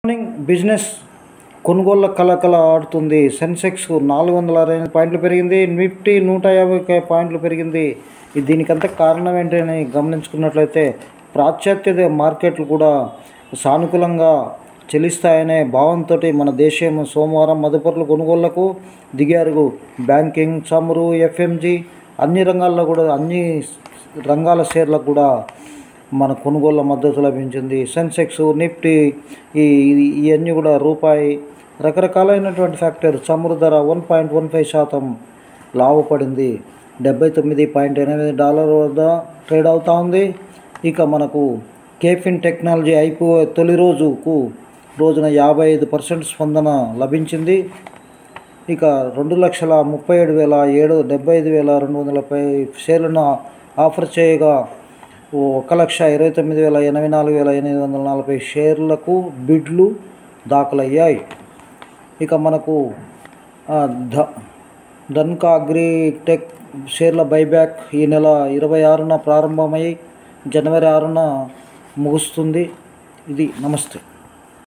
morning business కొనుగోళ్ల కలకల ఆడుతుంది సెన్సెక్స్ నాలుగు వందల అరవై ఎనిమిది పాయింట్లు పెరిగింది నిఫ్టీ నూట యాభై క- పాయింట్లు పెరిగింది ఇది దీనికంతా కారణం ఏంటని గమనించుకున్నట్లయితే పాశ్చాత్య మార్కెట్లు కూడా సానుకూలంగా చెల్లిస్తాయనే భావంతో మన దేశం సోమవారం మదుపర్ల కొనుగోళ్లకు దిగారు బ్యాంకింగ్ చమురు ఎఫ్ఎంజి అన్ని రంగాల్లో కూడా అన్ని రంగాల షేర్లకు కూడా మన కొనుగోళ్ల మద్దతు లభించింది సెన్సెక్స్ నిఫ్టీ ఈ ఈ- ఇవన్నీ కూడా రూపాయి రకరకాలైనటువంటి ఫ్యాక్టర్ చమురు ధర వన్ పాయింట్ వన్ ఫైవ్ శాతం లాభపడింది డెబ్బై తొమ్మిది పాయింట్ ఎనిమిది డాలర్ వద్ద ట్రేడ్ అవుతా ఉంది ఇక మనకు కేఫిన్ టెక్నాలజీ అయిపో తొలి రోజుకు రోజున యాభై ఐదు పర్సెంట్ స్పందన లభించింది ఇక రెండు లక్షల ముప్పై ఏడు వేల ఏడు డెబ్బై ఐదు వేల రెండు వందలపై షేర్లను ఆఫర్ చేయగా ఓ ఒక లక్ష ఇరవై తొమ్మిది వేల ఎనభై నాలుగు వేల ఎనిమిది వందల నలభై షేర్లకు బిడ్లు దాఖలయ్యాయి ఇక మనకు ఆ, ధ ధన్కా అగ్రి టెక్ షేర్ల బైబ్యాక్ ఈ నెల ఇరవై ఆరున ప్రారంభమై జనవరి ఆరున ముగుస్తుంది ఇది నమస్తే